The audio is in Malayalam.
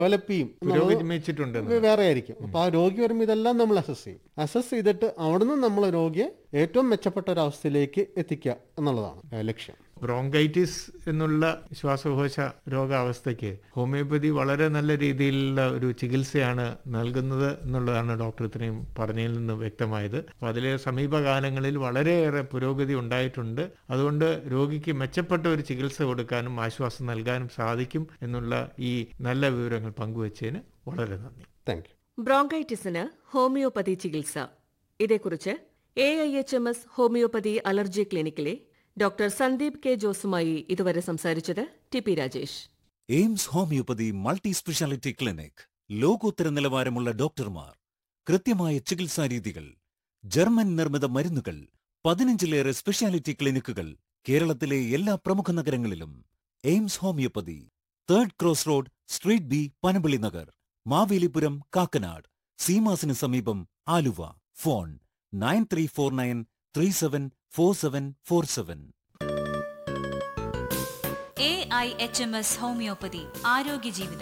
ഡെവലപ്പ് ചെയ്യും എന്നുള്ളത് പുരോഗമിച്ചിട്ടുണ്ട് വേറെ ആയിരിക്കും അപ്പൊ ആ രോഗി വരുമ്പോൾ ഇതെല്ലാം നമ്മൾ അസസ് ചെയ്യും അസസ് ചെയ്തിട്ട് അവിടുന്ന് നമ്മൾ രോഗിയെ ഏറ്റവും മെച്ചപ്പെട്ട ഒരു അവസ്ഥയിലേക്ക് എത്തിക്കുക എന്നുള്ളതാണ് ഏഹ് ലക്ഷ്യം ബ്രോങ്കൈറ്റിസ് എന്നുള്ള ശ്വാസകോശ രോഗാവസ്ഥയ്ക്ക് ഹോമിയോപ്പതി വളരെ നല്ല രീതിയിലുള്ള ഒരു ചികിത്സയാണ് നൽകുന്നത് എന്നുള്ളതാണ് ഡോക്ടർ ഇത്രയും പറഞ്ഞതിൽ നിന്ന് വ്യക്തമായത് അപ്പോൾ അതിലെ സമീപകാലങ്ങളിൽ വളരെയേറെ പുരോഗതി ഉണ്ടായിട്ടുണ്ട് അതുകൊണ്ട് രോഗിക്ക് മെച്ചപ്പെട്ട ഒരു ചികിത്സ കൊടുക്കാനും ആശ്വാസം നൽകാനും സാധിക്കും എന്നുള്ള ഈ നല്ല വിവരങ്ങൾ പങ്കുവച്ചതിന് വളരെ നന്ദി താങ്ക് യു ബ്രോങ്കൈറ്റിസിന് ഹോമിയോപ്പതി ചികിത്സ ഇതേക്കുറിച്ച് A I H M S homoeopathy allergy ക്ലിനിക്കിലെ ഡോക്ടർ സന്ദീപ് കെ ജോസുമായി ഇതുവരെ സംസാരിച്ചത് T P Rajesh AIMS homoeopathy multi speciality clinic ലോകോത്തര നിലവാരമുള്ള ഡോക്ടർമാർ കൃത്യമായ ചികിത്സാ രീതികൾ ജർമ്മൻ നിർമ്മിത മരുന്നുകൾ പതിനഞ്ചിലേറെ സ്പെഷ്യാലിറ്റി ക്ലിനിക്കുകൾ കേരളത്തിലെ എല്ലാ പ്രമുഖ നഗരങ്ങളിലും AIMS homoeopathy third cross road street B Panampilly Nagar Mavelipuram Kakkanad സീമാസിന് സമീപം Aluva phone nine three four nine three seven four seven four seven A I H M S homoeopathy ആരോഗ്യ ജീവിതം